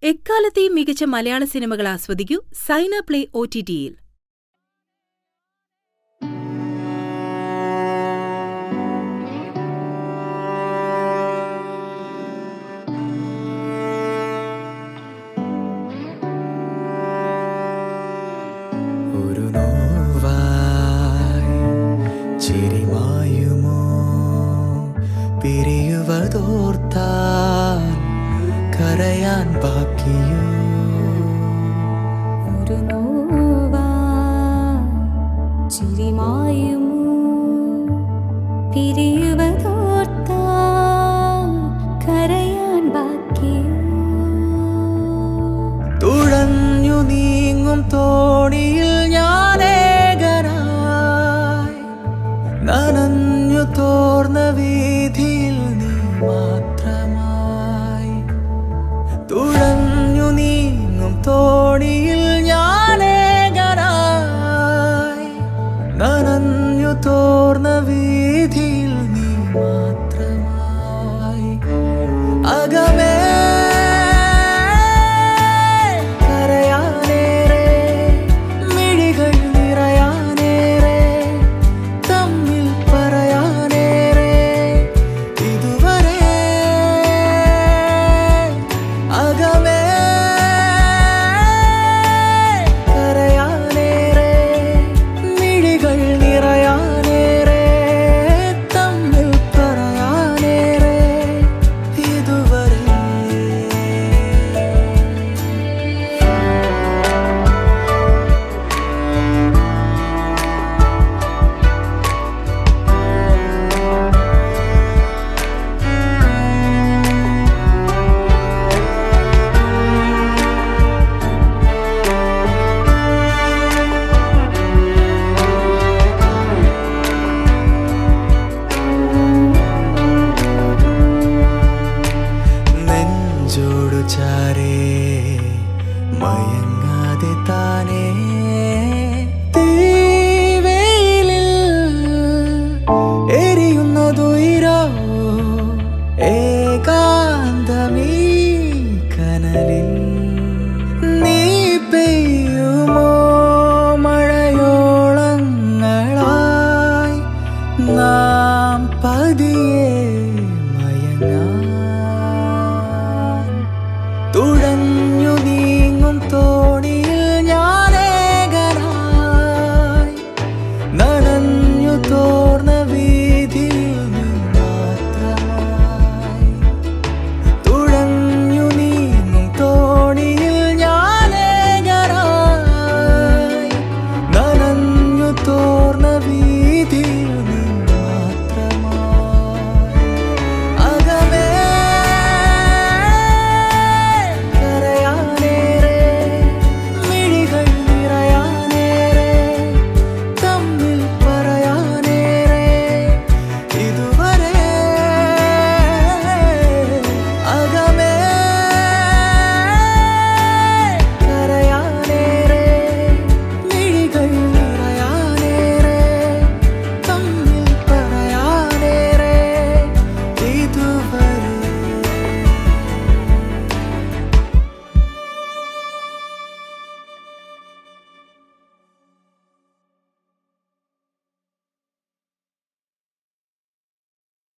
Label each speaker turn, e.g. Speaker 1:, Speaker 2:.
Speaker 1: എക്കാലത്തെയും മികച്ച മലയാള സിനിമകൾ ആസ്വദിക്കൂ സൈന പ്ലേ ഒ ടി ടിയിൽ
Speaker 2: ഒരു നോവായി ചിരിമായുമോ പിരിയുവതോർത്താൽ കരയാൻ ബാക്കിയോ
Speaker 3: ഒരു നോവാ ചിരിമായുമോ പിരിയുവതോർത്താ കരയാൻ ബാക്കിയോ
Speaker 2: തുഴഞ്ഞു നീങ്ങും തോണിയിൽ ഞാനേകനായി നനഞ്ഞു തോർന്ന വീതിയിൽ നീ മാത്രമായി തുഴഞ്ഞു നീങ്ങും തോണിയിൽ ഞാനേകനായി നനഞ്ഞു തോർന്ന വീതിയിൽ നീ മാത്രമായി അകമേ കരയാനേറെ മിഴികൾ നിറയാനേറെ തമ്മിൽ പറയാനേറെ ഇതുവരെ അകമേ കരയാനേറെ മിഴികൾ നിറയാനേറെ തമ്മിൽ പറയാനേറെ ഇതുവരെ നെഞ്ചോടു ചാരേ മയങ്ങാതെ താനേ